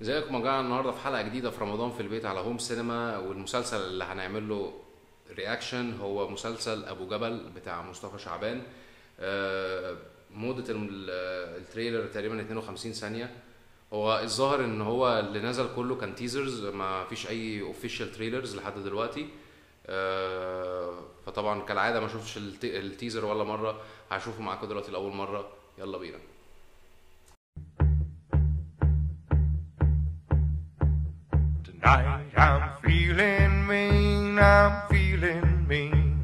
ازيكم يا جماعه النهارده في حلقه جديده في رمضان في البيت على هوم سينما والمسلسل اللي هنعمل له رياكشن هو مسلسل ابو جبل بتاع مصطفى شعبان آه، مدة ال- التريلر تقريبا 52 ثانية هو الظاهر ان هو اللي نزل كله كان تيزرز ما فيش اي اوفيشال تريلرز لحد دلوقتي آه، فطبعا كالعادة ما شفتش الت- التيزر ولا مرة هشوفه معاكم دلوقتي لأول مرة يلا بينا Tonight I'm feeling mean, I'm feeling mean.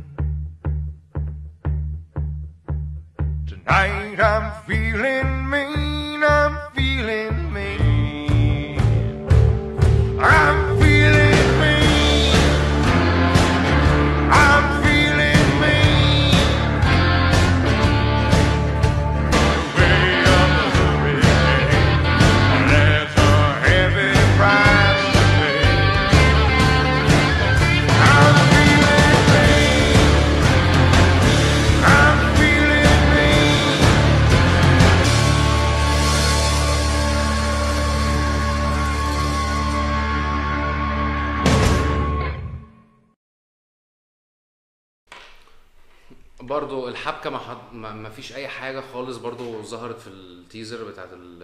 Tonight I'm feeling mean, I'm feeling mean. I'm feeling mean. I'm feeling mean. Way of the hurricane, that's a heavy price to pay. I'm feeling mean. I'm feeling mean. برضو الحبكه ما, حد... ما ما فيش اي حاجه خالص برضو ظهرت في التيزر بتاعت ال...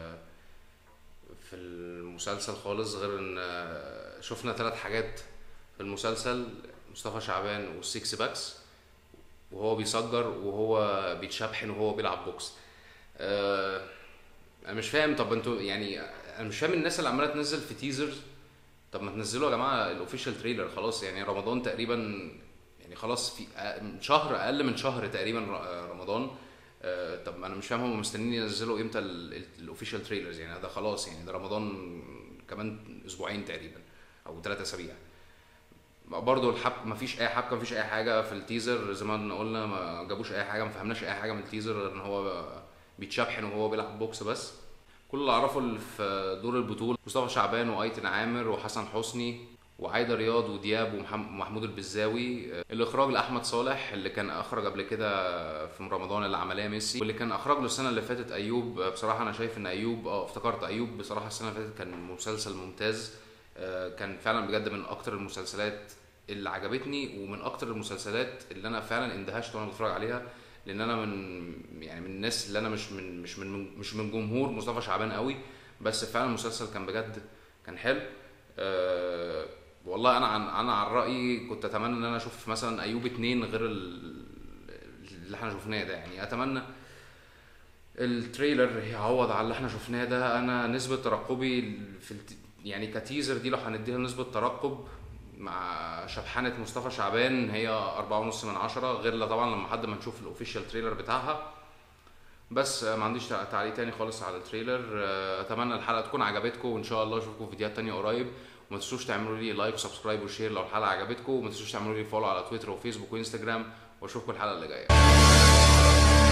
في المسلسل خالص غير ان شفنا ثلاث حاجات في المسلسل مصطفى شعبان والسيكس باكس وهو بيصجر وهو بيتشبحن وهو بيلعب بوكس آه، انا مش فاهم طب انتوا يعني انا مش فاهم الناس اللي عماله تنزل في تيزرز طب ما تنزلوا يا جماعه الاوفيشال تريلر خلاص يعني رمضان تقريبا يعني خلاص في أ- شهر اقل من شهر تقريبا ر- رمضان آه، طب انا مش فاهم هم مستنيين ينزلوا امتى الاوفيشال تريلرز يعني ده خلاص يعني ده رمضان كمان اسبوعين تقريبا او ثلاثة اسابيع برضه الحب ما فيش اي حبكه ما فيش اي حاجه في التيزر زي ما قلنا ما جابوش اي حاجه ما فهمناش اي حاجه من التيزر غير ان هو بيتشبحن وهو بيلعب بوكس بس كل اللي اعرفه اللي في دور البطوله مصطفى شعبان وايتن عامر وحسن حسني وعايده رياض ودياب ومحم- ومحمود البزاوي الاخراج لاحمد صالح اللي كان اخرج قبل كده في رمضان اللي عملها ميسي واللي كان اخرج له السنه اللي فاتت ايوب بصراحه انا شايف ان ايوب اه افتكرت ايوب بصراحه السنه اللي فاتت كان مسلسل ممتاز آه، كان فعلا بجد من اكتر المسلسلات اللي عجبتني ومن اكتر المسلسلات اللي انا فعلا اندهشت وانا بتفرج عليها لان انا من يعني من الناس اللي انا مش من مش من مش من جمهور مصطفى شعبان قوي بس فعلا المسلسل كان بجد كان حلو أه والله انا عن انا عن رايي كنت اتمنى ان انا اشوف مثلا ايوب اتنين غير ال- اللي احنا شفناه ده يعني اتمنى التريلر يعوض على اللي احنا شفناه ده انا نسبة ترقبي في الت... يعني كتيزر دي لو هنديها نسبة ترقب مع شبحانة مصطفى شعبان هي أربعة ونص من عشرة غير لا طبعا لما حد ما نشوف الأوفيشال تريلر بتاعها بس آه، ما عنديش تع- تعليق تاني خالص على التريلر آه، اتمنى الحلقة تكون عجبتكم وان شاء الله اشوفكم في فيديوهات تانية قريب وما تنسوش تعملوا لي لايك وسبسكرايب وشير لو الحلقة عجبتكم وما تنسوش تعملوا لي فولو على تويتر وفيسبوك وانستجرام واشوفكم الحلقة اللي جاية